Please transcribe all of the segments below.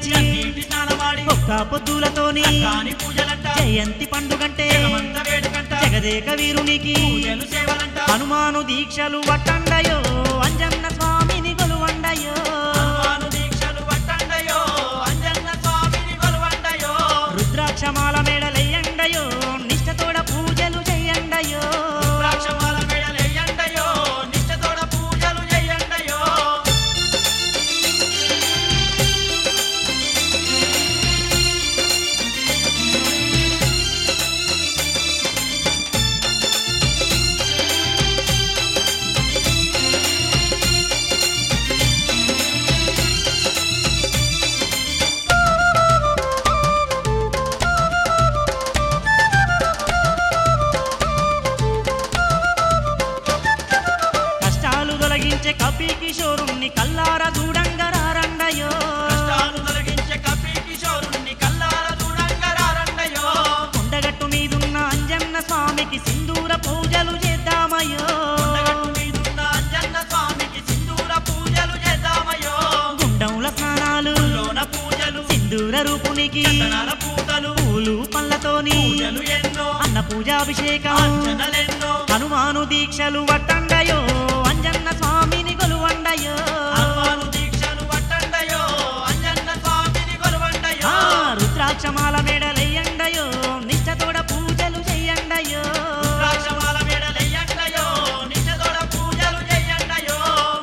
నడిచి నీటి స్నానమాడి ఒక్క పొద్దులతోని కాని పూజలంట జయంతి పండుగంటే జగమంత వేడుకంట జగదేక వీరునికి పూజలు సేవలంట హనుమాను దీక్షలు వట్టండయో అంజన్న స్వామిని కొలువండయో హనుమాను దీక్షలు పట్టండయో అంజన్న స్వామిని కొలువండయో రుద్రాక్షమాల మేడలయ్యండయో నిష్టతోడ పూజలు చెయ్యండయో ద్రాక్షమాల మెడలెయ్యండయో నిష్టతోడ పూజలు చేయండయో కష్టాలు తొలగించే కపి కిషోరుణ్ణి కల్లార చూడంగరారండయో కష్టాలు తొలగించే కపి కిషోరుణ్ణి కల్లార చూడంగరారండయో కొండగట్టు మీదున్న అంజన్న స్వామికి సింధూర పూజలు చేద్దామయ్యో కొండగట్టు మీదున్న అంజన్న స్వామికి సింధూర పూజలు చేద్దామయ్యో గుండంల స్నానాలు లోన పూజలు సింధూర రూపునికి చందనాల పూతలు పూలు పళ్ళతోని పూజలు ఎన్నో అన్న పూజాభిషేకం అర్చనలెన్నో హనుమాను దీక్షలు వట్టండయో అంజన్న స్వామిని కొలువండయో హనుమాను దీక్షలు పట్టండయో అంజన్న స్వామిని కొలువండయో ఆ, రుద్రాక్షమాల మెడలయ్యండయో నిష్టతోడ పూజలు చెయ్యండయో ద్రాక్షమాల మెడలెయ్యండయో నిష్టతోడ పూజలు చేయండయో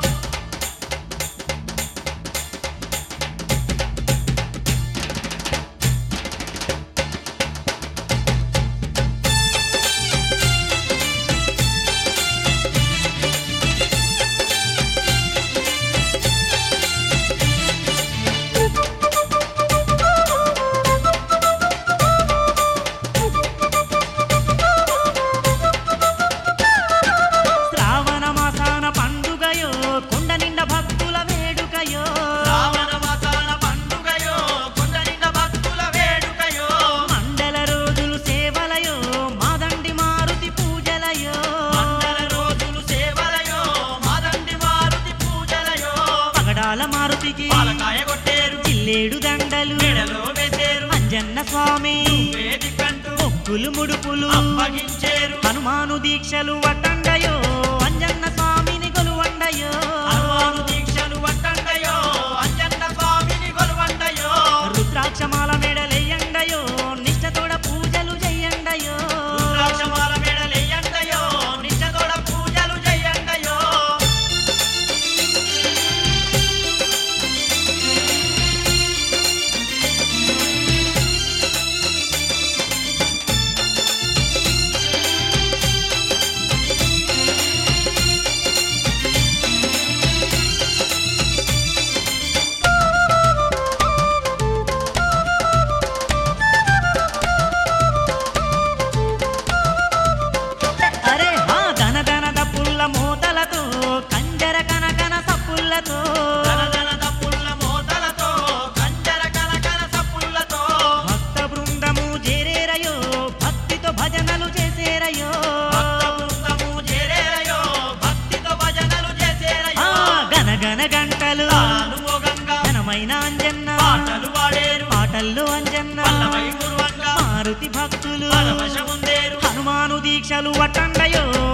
శ్రావణ మాసాన పండుగయో కొండ నిండా భక్తుల వేడుకయో శ్రావణ మాసాన పండుగయో కొండ నిండా భక్తుల వేడుకయో మండల రోజులు సేవలయో మాదండి మారుతి పూజలయో మండల రోజులు సేవలయో మాదండి మారుతి పూజలయో పగడాల మారుతికి పాలకాయ కొట్టేరు జిల్లేడు దండలు మెడలో వేసేరు అంజన్న స్వామి వేదికంటూ మొక్కులు ముడుపులు అప్పగించేరు హనుమాను దీక్షలు వట్టండయో అంజన్న స్వామిని కొలువండయో హనుమాను దీక్షలు పట్టండయో అంజన్న స్వామిని కొలువండయో రుద్రాక్షమాల మెడలెయ్యండయో నిష్టతోడ పూజలు చెయ్యండయో రుద్రాక్షమాల మెడలెయ్యండయో నిష్టతోడ పూజలు చేయండయో అరే హా ధన ధన దప్పుల్ల మోతలతో కంజర కనకన సప్పుల్లతో ధనధన తప్పుల్ల మోతలతో కంజర కనకన సప్పుల్లతో భక్త బృందము చేరేరయో భక్తితో భజనలు చేసేరయో భక్త బృందము చేరేరయో భక్తితో భజనలు ఆ చేసేరయో గనగన గంటలు తాను మోగంగా ఘనమైన అంజన్న పాటలు పాడేరు పాటల్లో అంజన్న పల్లవై గురువంగా మారుతి భక్తులు పరవశముందేరు హనుమాను దీక్షలు వట్టండయో